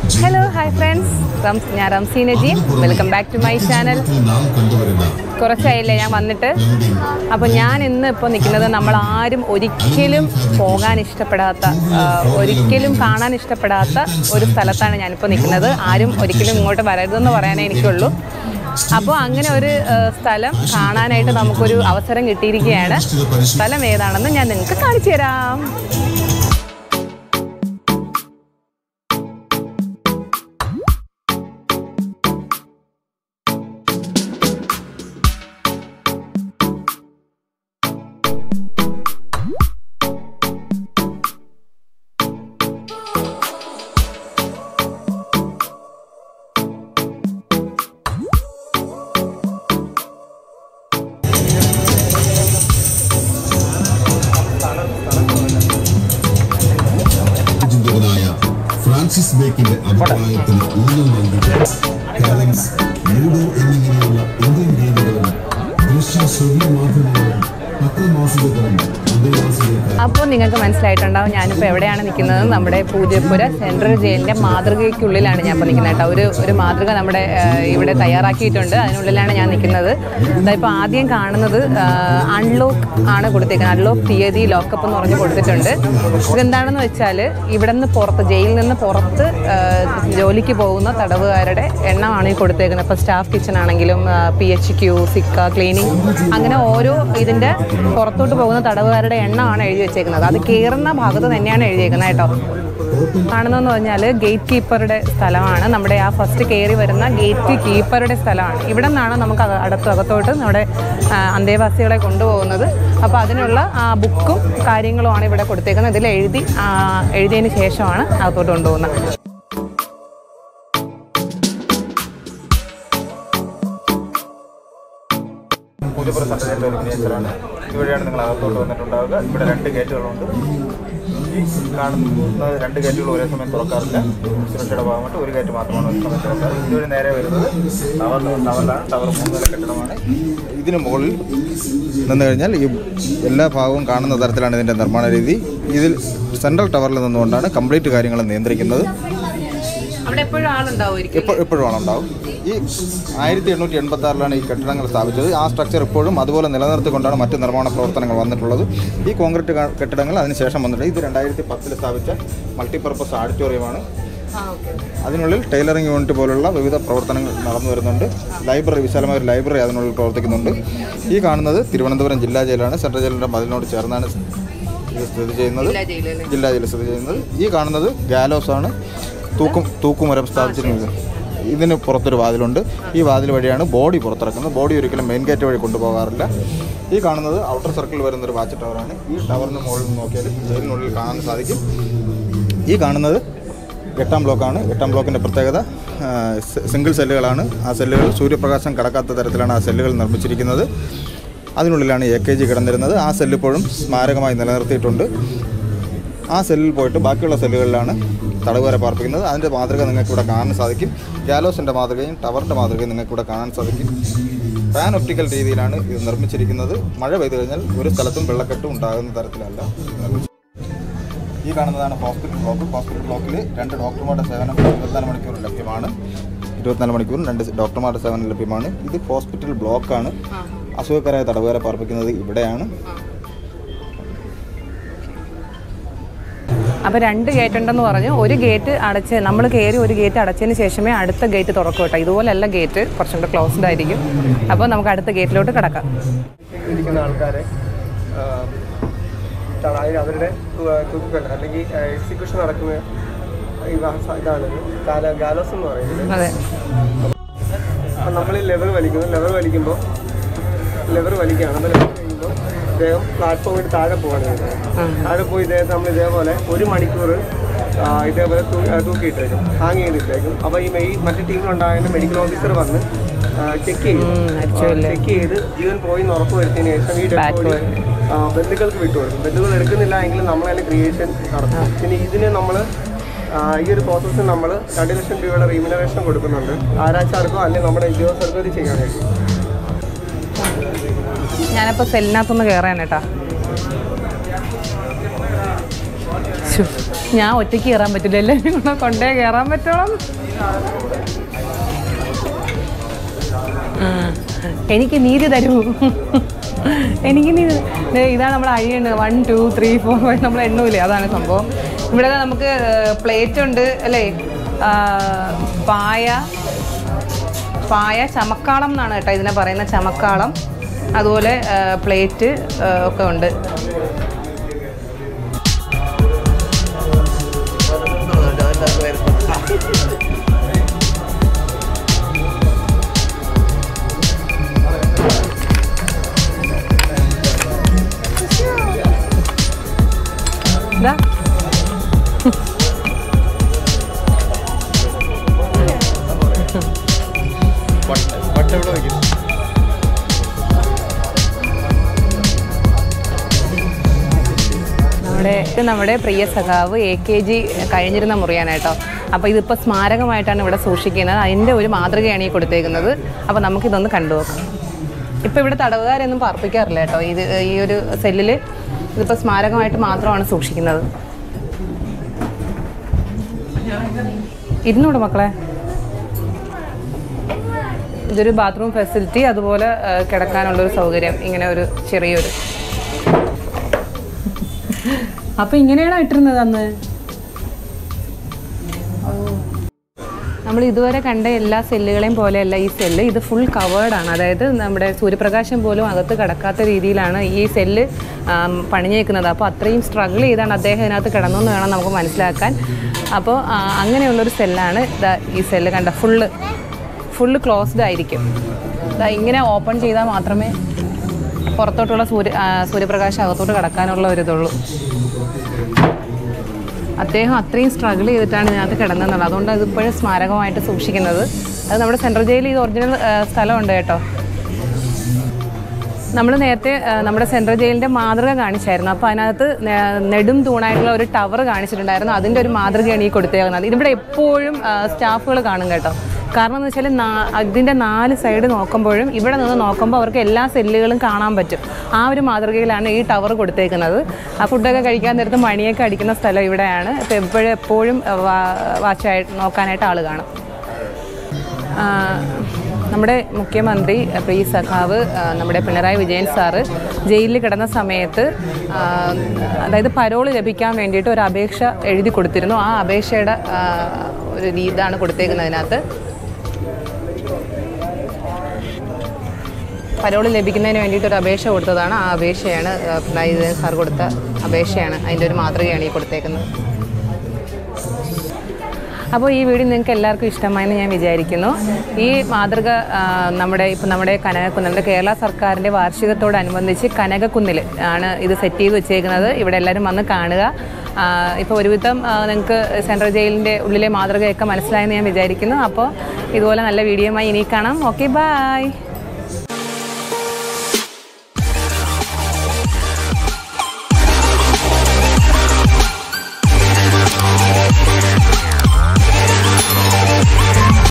Hello hi friends Rams ഞാൻ Ramsi Najeem welcome back to my channel കുറച്ചായില്ലേ ഞാൻ വന്നിട്ട് അപ്പോൾ ഞാൻ ഇന്ന് ഇപ്പോൾ നിൽക്കുന്നത് നമ്മൾ ആരും ഒരിക്കലും പോകാൻ ഇഷ്ടപ്പെടാത്ത ആ, ഒരിക്കലും കാണാൻ ഇഷ്ടപ്പെടാത്ത ഒരു സ്ഥലത്താണ് ഞാനിപ്പോൾ നിൽക്കുന്നത് ആരും ഒരിക്കലും ഇങ്ങോട്ട് വരരുതെന്ന് പറയാനേ എനിക്കുള്ളൂ അപ്പോൾ അങ്ങനെ ഒരു ആ, സ്ഥലം കാണാനായിട്ട് നമുക്കൊരു അവസരം കിട്ടിയിരിക്കുകയാണ് സ്ഥലം ഏതാണെന്ന് ഞാൻ നിങ്ങൾക്ക് കാണിച്ചു തരാം ചിന്തകനായ ഫ്രാൻസിസ് ബേക്കിന്റെ അഭിപ്രായത്തിന് ഊന്നൽ നൽകിയിട്ട് കാരൻസ് ലൂഡോ എന്നിങ്ങനെയുള്ള ഇന്ത്യൻ ഗെയിമുകളും ദൃശ്യ ശ്രവ്യ മാധ്യമങ്ങളും പത്രമാസികകളും അന്തേവാസികൾക്കായി അപ്പോൾ നിങ്ങൾക്ക് മനസ്സിലായിട്ടുണ്ടാവും ഞാനിപ്പോൾ എവിടെയാണ് നിൽക്കുന്നത് നമ്മുടെ പൂജപ്പുര സെൻട്രൽ ജയിലിൻ്റെ മാതൃകയ്ക്കുള്ളിലാണ് ഞാൻ ഇപ്പോൾ നിൽക്കുന്നത് കേട്ടോ ഒരു ഒരു മാതൃക നമ്മുടെ ആ, ഇവിടെ തയ്യാറാക്കിയിട്ടുണ്ട് അതിനുള്ളിലാണ് ഞാൻ നിൽക്കുന്നത് ഇപ്പോൾ ആദ്യം കാണുന്നത് അൺലോക്ക് ആണ് കൊടുത്തേക്കുന്നത് അൺലോക്ക് തീയതി ലോക്കപ്പ് എന്ന് പറഞ്ഞ് കൊടുത്തിട്ടുണ്ട് ഇതെന്താണെന്ന് വെച്ചാൽ ഇവിടെ നിന്ന് പുറത്ത് ജയിലിൽ നിന്ന് പുറത്ത് ആ, ജോലിക്ക് പോകുന്ന തടവുകാരുടെ എണ്ണമാണ് ഈ കൊടുത്തേക്കുന്നത് ഇപ്പോൾ സ്റ്റാഫ് കിച്ചൺ ആണെങ്കിലും പി എച്ച് ക്യൂ സിക്ക ക്ലീനിങ് അങ്ങനെ ഓരോ ഇതിൻ്റെ പുറത്തോട്ട് പോകുന്ന തടവുകാരുടെ എണ്ണമാണ് എഴുതി വെച്ചേക്കുന്നത് അത് കയറുന്ന ഭാഗത്ത് തന്നെയാണ് എഴുതിയേക്കുന്നത് കേട്ടോ കാണുന്നതെന്ന് പറഞ്ഞാൽ ഗേറ്റ് കീപ്പറുടെ സ്ഥലമാണ് നമ്മുടെ ആ ഫസ്റ്റ് കയറി വരുന്ന ഗേറ്റ് കീപ്പറുടെ സ്ഥലമാണ് ഇവിടെ നിന്നാണ് നമുക്ക് അക- അടുത്ത് അകത്തോട്ട് നമ്മുടെ ആ, അന്തേവാസികളെ കൊണ്ടുപോകുന്നത് അപ്പോൾ അതിനുള്ള ആ ബുക്കും കാര്യങ്ങളുമാണ് ഇവിടെ കൊടുത്തേക്കുന്നത് ഇതിൽ എഴുതി ആ, എഴുതിയതിന് ശേഷമാണ് അകത്തോട്ട് കൊണ്ടുപോകുന്നത് പൂജപ്പുറ സെൻറ്ററിൻ്റെ ഒരു മിനിയേച്ചറാണ് ഇവിടെയാണ് നിങ്ങൾ അകത്തോട്ട് വന്നിട്ടുണ്ടാവുക ഇവിടെ രണ്ട് ഗേറ്റുകളുണ്ട് ഈ കാണുന്ന രണ്ട് ഗേറ്റുകൾ ഒരേ സമയം തുറക്കാറില്ല സുരക്ഷയുടെ ഭാഗമായിട്ട് ഒരു ഗേറ്റ് മാത്രമാണ് ഒരു സമയം തുറക്കാറ് ഇതുവഴി നേരെ വരുന്നത് ടവർ ടവറിലാണ് ടവർ മൂന്ന് നില കെട്ടിടമാണ് ഇതിന് മുകളിൽ നിന്ന് കഴിഞ്ഞാൽ ഈ എല്ലാ ഭാഗവും കാണുന്ന തരത്തിലാണ് ഇതിൻ്റെ നിർമ്മാണ രീതി ഇതിൽ സെൻട്രൽ ടവറിൽ നിന്നുകൊണ്ടാണ് കംപ്ലീറ്റ് കാര്യങ്ങൾ നിയന്ത്രിക്കുന്നത് അവിടെ എപ്പോഴും ആളുണ്ടാവുമായിരിക്കും എപ്പോൾ എപ്പോഴും ആളുണ്ടാവും ഈ ആയിരത്തി എണ്ണൂറ്റി എൺപത്തി ആറിലാണ് ഈ കെട്ടിടങ്ങൾ സ്ഥാപിച്ചത് ആ സ്ട്രക്ചർ ഇപ്പോഴും അതുപോലെ നിലനിർത്തിക്കൊണ്ടാണ് മറ്റ് നിർമ്മാണ പ്രവർത്തനങ്ങൾ വന്നിട്ടുള്ളത് ഈ കോൺക്രീറ്റ് ക- കെട്ടിടങ്ങൾ അതിനുശേഷം വന്നിട്ടുണ്ട് ഇത് രണ്ടായിരത്തി പത്തിൽ സ്ഥാപിച്ച മൾട്ടിപർപ്പസ് ഓഡിറ്റോറിയമാണ് അതിനുള്ളിൽ ടൈലറിംഗ് യൂണിറ്റ് പോലുള്ള വിവിധ പ്രവർത്തനങ്ങൾ നടന്നു വരുന്നുണ്ട് ലൈബ്രറി വിശാലമായ ഒരു ലൈബ്രറി അതിനുള്ളിൽ പ്രവർത്തിക്കുന്നുണ്ട് ഈ കാണുന്നത് തിരുവനന്തപുരം ജില്ലാ ജയിലാണ് സെൻട്രൽ ജയിലിൻ്റെ മതിലിനോട് ചേർന്നാണ് ഇത് സ്ഥിതി ചെയ്യുന്നത് ജില്ലാ ജയിലല്ലേ? ജില്ലാ ജയിൽ സ്ഥിതി ചെയ്യുന്നത് ഈ കാണുന്നത് ഗാലോസ് ആണ് തൂക്കും തൂക്കുമരം സ്ഥാപിച്ചിരുന്നത് ഇതിന് പുറത്തൊരു വാതിലുണ്ട് ഈ വാതിൽ വഴിയാണ് ബോഡി പുറത്തിറക്കുന്നത് ബോഡി ഒരിക്കലും മെയിൻ ഗേറ്റ് വഴി കൊണ്ടുപോകാറില്ല ഈ കാണുന്നത് ഔട്ടർ സർക്കിൾ വരുന്ന ഒരു വാച്ച് ടവറാണ് ഈ ടവറിന് മുകളിൽ നിന്ന് നോക്കിയാൽ ജയിലിനുള്ളിൽ കാണാൻ സാധിക്കും ഈ കാണുന്നത് എട്ടാം ബ്ലോക്കാണ് എട്ടാം ബ്ലോക്കിൻ്റെ പ്രത്യേകത ആ, സി- സിംഗിൾ സെല്ലുകളാണ് ആ സെല്ലുകൾ സൂര്യപ്രകാശം കടക്കാത്ത തരത്തിലാണ് ആ സെല്ലുകൾ നിർമ്മിച്ചിരിക്കുന്നത് അതിനുള്ളിലാണ് എ കെ ജി കിടന്നിരുന്നത് ആ സെല്ല് ഇപ്പോഴും സ്മാരകമായി നിലനിർത്തിയിട്ടുണ്ട് ആ സെല്ലിൽ പോയിട്ട് ബാക്കിയുള്ള സെല്ലുകളിലാണ് തടവുകാരെ പാർപ്പിക്കുന്നത് അതിൻ്റെ മാതൃക നിങ്ങൾക്ക് ഇവിടെ കാണാൻ സാധിക്കും ഗാലോസിൻ്റെ മാതൃകയും ടവറിൻ്റെ മാതൃകയും നിങ്ങൾക്ക് ഇവിടെ കാണാൻ സാധിക്കും പാൻ ഒപ്റ്റിക്കൽ രീതിയിലാണ് ഇത് നിർമ്മിച്ചിരിക്കുന്നത് മഴ പെയ്തു കഴിഞ്ഞാൽ ഒരു സ്ഥലത്തും വെള്ളക്കെട്ട് ഉണ്ടാകുന്ന തരത്തിലല്ല നിർമ്മിച്ചിരിക്കുന്നത്. ഈ കാണുന്നതാണ് ഹോസ്പിറ്റൽ ബ്ലോക്ക് ഹോസ്പിറ്റൽ ബ്ലോക്കിൽ രണ്ട് ഡോക്ടർമാരുടെ സേവനം ഇരുപത്തിനാല് മണിക്കൂർ ലഭ്യമാണ് ഇരുപത്തിനാല് മണിക്കൂറും രണ്ട് ഡോക്ടർമാരുടെ സേവനം ലഭ്യമാണ് ഇത് ഹോസ്പിറ്റൽ ബ്ലോക്കാണ് അസുഖക്കാരായ തടവുകാരെ പാർപ്പിക്കുന്നത് ഇവിടെയാണ് അപ്പോൾ രണ്ട് ഗേറ്റ് ഉണ്ടെന്ന് പറഞ്ഞു ഒരു ഗേറ്റ് അടച്ച് നമ്മൾ കയറി ഒരു ഗേറ്റ് അടച്ചതിന് ശേഷമേ അടുത്ത ഗേറ്റ് തുറക്കൂ കേട്ടോ ഇതുപോലല്ല ഗേറ്റ് കുറച്ചും കൂടെ ക്ലോസ്ഡ് ആയിരിക്കും അപ്പോൾ നമുക്ക് അടുത്ത ഗേറ്റിലോട്ട് കിടക്കാം ഇരിക്കുന്ന ആൾക്കാരെ ആ, ഇതാണ് അതിന് അവരുടെ തൂക്കുകല്ല അല്ലെങ്കിൽ എക്സിക്യൂഷൻ നടക്കുന്ന ഈ വാസ- ഇതാണ് ഗാല ഗാലോസ് എന്ന് പറയുന്നത് അതെ അപ്പം നമ്മൾ ഈ ലെവർ വലിക്കുന്നു ലെവർ വലിക്കുമ്പോൾ ലെവർ വലിക്കുകയാണ് അപ്പോൾ ലെവർ കഴിയുമ്പോൾ ഇദ്ദേഹം പ്ലാറ്റ്ഫോമിൽ താഴെ പോവാണ് ചെയ്യുന്നത് താഴെ പോയി ഇദ്ദേഹത്തെ നമ്മൾ ഇതേപോലെ ഒരു മണിക്കൂർ ആ, ഇതേപോലെ തൂ- ആ, തൂക്കിയിട്ടേക്കും ഹാങ് ചെയ്തിട്ടേക്കും അപ്പോൾ ഈ മെയ് മറ്റു ടീമിലുണ്ടായിരുന്ന മെഡിക്കൽ ഓഫീസർ വന്ന് ചെക്ക് ചെയ്യും അടിച്ചുകൊല്ലേ. ചെക്ക് ചെയ്ത് ജീവൻ പോയി എന്ന് ഉറപ്പ് വരുത്തിയതിന് ശേഷം ഈ ഡെഡ് Back ബോഡി ബന്ധുക്കൾക്ക് വിട്ടുകൊടുക്കും ബന്ധുക്കൾ എടുക്കുന്നില്ല എങ്കിൽ നമ്മൾ അതിന് ക്രിയേഷൻ നടത്തും പിന്നെ ഇതിന് നമ്മൾ ഈ ഒരു പ്രോസസ്സിൽ നമ്മൾ രണ്ട് ലക്ഷം രൂപയുടെ റീമിനറേഷൻ കൊടുക്കുന്നുണ്ട് ആരാച്ചാർക്കോ അല്ലെങ്കിൽ നമ്മുടെ ഉദ്യോഗസ്ഥർക്കോ ഇത് ചെയ്യാൻ കഴിയും ഞാനപ്പോൾ സെല്ലിനകത്തൊന്ന് കയറാൻ കേട്ടാ ശ്ശോ, ഞാൻ ഒറ്റയ്ക്ക് കയറാൻ പറ്റില്ല എല്ലാവരും കൂടെ കൊണ്ടേ കയറാൻ പറ്റണം ആ, എനിക്ക് നീതി തരൂ എനിക്ക് നീതി ദേ ഇതാണ് നമ്മൾ അഴിയുണ്ട് one two three four five നമ്മൾ എണ്ണൂലേ അതാണ് സംഭവം ഇവിടെ നമുക്ക് പ്ലേറ്റ് ഉണ്ട് അല്ലേ ആ, പായ പായ ചമക്കാളം എന്നാണ് കേട്ടോ ഇതിനെ പറയുന്ന ചമക്കാളം അതുപോലെ ആ, പ്ലേറ്റ് ആ, ഒക്കെ ഉണ്ട് ഇതാ നമ്മുടെ ഇത് നമ്മുടെ പ്രിയ സഖാവ് എ കെ ജി കഴിഞ്ഞിരുന്ന മുറിയാണ് കേട്ടോ അപ്പോൾ ഇതിപ്പോൾ സ്മാരകമായിട്ടാണ് ഇവിടെ സൂക്ഷിക്കുന്നത് അതിൻ്റെ ഒരു മാതൃകയാണ് ഈ കൊടുത്തേക്കുന്നത് അപ്പോൾ നമുക്കിതൊന്ന് കണ്ടു നോക്കാം ഇപ്പോൾ ഇവിടെ തടവുകാരൊന്നും പാർപ്പിക്കാറില്ല കേട്ടോ ഇത് ഈ ഒരു സെല്ലിൽ ഇതിപ്പോൾ സ്മാരകമായിട്ട് മാത്രമാണ് സൂക്ഷിക്കുന്നത് ഇരുന്നൂടെ മക്കളെ ഇതൊരു ബാത്റൂം ഫെസിലിറ്റി അതുപോലെ ആ, കിടക്കാനുള്ളൊരു സൗകര്യം ഇങ്ങനെ ഒരു ചെറിയൊരു അപ്പൊ ഇങ്ങനെയാണോ ഇട്ടിരുന്നത് അന്ന് നമ്മൾ ഇതുവരെ കണ്ട എല്ലാ സെല്ലുകളെയും പോലെയല്ല ഈ സെല്ല് ഇത് ഫുൾ കവേർഡാണ് അതായത് നമ്മുടെ സൂര്യപ്രകാശം പോലും അകത്ത് കടക്കാത്ത രീതിയിലാണ് ഈ സെല്ല് ആം, പണിഞ്ഞേക്കുന്നത് അപ്പോൾ അത്രയും സ്ട്രഗിൾ ചെയ്താണ് അദ്ദേഹം ഇതിനകത്ത് കിടന്നെന്ന് വേണം നമുക്ക് മനസ്സിലാക്കാൻ അപ്പോൾ ആ, അങ്ങനെയുള്ളൊരു സെല്ലാണ് ഇതാ ഈ സെല്ല് കണ്ട ഫുള്ള് ഫുള്ള് ക്ലോസ്ഡ് ആയിരിക്കും ഇതാ ഇങ്ങനെ ഓപ്പൺ ചെയ്താൽ മാത്രമേ പുറത്തോട്ടുള്ള സൂര്യ ആ, സൂര്യപ്രകാശം അകത്തോട്ട് കടക്കാനുള്ള ഒരു ഇതുള്ളൂ അദ്ദേഹം അത്രയും സ്ട്രഗിൾ ചെയ്തിട്ടാണ് ഇതിനകത്ത് കിടന്നതെന്നുള്ളത് അതുകൊണ്ട് അത് ഇപ്പോഴും സ്മാരകമായിട്ട് സൂക്ഷിക്കുന്നത് അത് നമ്മുടെ സെൻട്രൽ ജയിലിൽ ഇത് ഒറിജിനൽ സ്ഥലമുണ്ട് കേട്ടോ നമ്മൾ നേരത്തെ ആ, നമ്മുടെ സെൻട്രൽ ജയിലിൻ്റെ മാതൃക കാണിച്ചായിരുന്നു അപ്പോൾ അതിനകത്ത് നെ- നെടും തൂണായിട്ടുള്ള ഒരു ടവർ കാണിച്ചിട്ടുണ്ടായിരുന്നു അതിൻ്റെ ഒരു മാതൃകയാണ് ഈ കൊടുത്തേക്കുന്നത് ഇതിവിടെ എപ്പോഴും സ്റ്റാഫുകൾ കാണും കേട്ടോ കാരണം എന്ന് വെച്ചാൽ നാ- ഇതിൻ്റെ നാല് സൈഡ് നോക്കുമ്പോഴും ഇവിടെ നിന്ന് നോക്കുമ്പോൾ അവർക്ക് എല്ലാ സെല്ലുകളും കാണാൻ പറ്റും ആ ഒരു മാതൃകയിലാണ് ഈ ടവർ കൊടുത്തേക്കുന്നത് ആ ഫുഡൊക്കെ കഴിക്കാൻ നേരത്ത് മണിയൊക്കെ അടിക്കുന്ന സ്ഥലം ഇവിടെയാണ് ഇപ്പോൾ എപ്പോഴും എപ്പോഴും വാച്ചായിട്ട് നോക്കാനായിട്ട് ആൾ കാണും ആ, നമ്മുടെ മുഖ്യമന്ത്രി പ്രിയ സഖാവ് ആ, നമ്മുടെ പിണറായി വിജയൻ സാറ് ജയിലിൽ കിടന്ന സമയത്ത് ആ, അതായത് പരോള് ലഭിക്കാൻ വേണ്ടിയിട്ട് ഒരു അപേക്ഷ എഴുതി കൊടുത്തിരുന്നു ആ അപേക്ഷയുടെ ആ, ഒരു രീ- ഇതാണ് കൊടുത്തേക്കുന്നതിനകത്ത് പരോള് ലഭിക്കുന്നതിന് വേണ്ടിയിട്ട് ഒരു അപേക്ഷ കൊടുത്തതാണ് ആ അപേക്ഷയാണ് ആ, പിണറായി വിജയൻ സാർ കൊടുത്ത അപേക്ഷയാണ് അതിൻ്റെ ഒരു മാതൃകയാണ് ഈ കൊടുത്തേക്കുന്നത് അപ്പോൾ ഈ വീഡിയോ നിങ്ങൾക്ക് എല്ലാവർക്കും ഇഷ്ടമായെന്ന് ഞാൻ വിചാരിക്കുന്നു ഈ മാതൃക ആ, നമ്മുടെ ഇപ്പം നമ്മുടെ കനകക്കുന്ന് നമ്മുടെ കേരള സർക്കാരിൻ്റെ വാർഷികത്തോടനുബന്ധിച്ച് കനകക്കുന്നിൽ ആണ് ഇത് സെറ്റ് ചെയ്ത് വെച്ചേക്കുന്നത് ഇവിടെ എല്ലാവരും വന്ന് കാണുക ഇപ്പോൾ ഒരുവിധം നിങ്ങൾക്ക് സെൻട്രൽ ജയിലിൻ്റെ ഉള്ളിലെ മാതൃകയൊക്കെ മനസ്സിലായെന്ന് ഞാൻ വിചാരിക്കുന്നു അപ്പോൾ ഇതുപോലെ നല്ല വീഡിയോയുമായി ഇനി കാണാം ഓക്കെ ബായ്